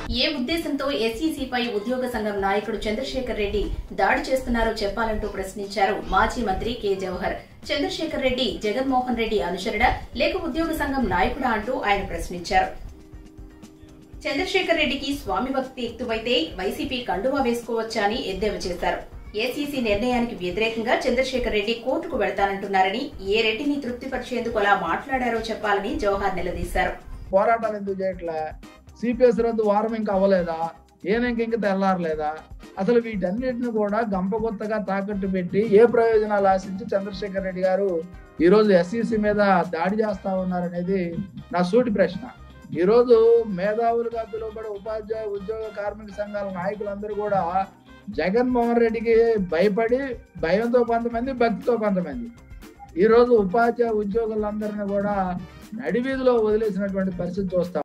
ఏ ఉద్దేశంతో ఎస్ఈసీపై ఉద్యోగ సంఘం నాయకుడు చంద్రశేఖర్ రెడ్డి దాడి చేస్తున్నారో చెప్పాలంటూ ప్రశ్నించారు మాజీ మంత్రి కె జవహర్ చంద్రశేఖర్ రెడ్డి జగన్మోహన్ రెడ్డి అనుచరుడా లేక ఉద్యోగ సంఘం నాయకుడా అంటూ ఆయన ప్రశ్నించారు చంద్రశేఖర్ రెడ్డికి స్వామి భక్తి ఎక్కువైతే వైసీపీ కండువా వేసుకోవచ్చా అని ఎద్దేవా చేశారు ఏసీసీ నిర్ణయానికి వ్యతిరేకంగా చంద్రశేఖర్ రెడ్డి కోర్టుకు వెళ్తానంటున్నారని ఏ రెడ్డిని తృప్తిపరిచేందుకు అలా మాట్లాడారో చెప్పాలని జవహర్ నిలదీశారు పోరాటాలు ఎందుకు చేయట్లే సిపిఎస్ రద్దు వారం ఇంకా అవ్వలేదా ఏనైంక ఇంకా తెల్లారలేదా అసలు వీటన్నిటిని కూడా గంపగొత్తగా తాకట్టు పెట్టి ఏ ప్రయోజనాలు ఆశించి చంద్రశేఖర్ రెడ్డి గారు ఈ రోజు ఎస్ఈసి మీద దాడి చేస్తా ఉన్నారనేది నా సూటి ప్రశ్న ఈ రోజు మేధావులుగా పిలువబడే ఉపాధ్యాయ ఉద్యోగ కార్మిక సంఘాల నాయకులందరూ కూడా జగన్మోహన్ రెడ్డికి భయపడి భయంతో కొంతమంది భక్తితో కొంతమంది ఈ రోజు ఉపాధ్యాయ ఉద్యోగులందరినీ కూడా నడివీధిలో వదిలేసినటువంటి పరిస్థితి చూస్తాం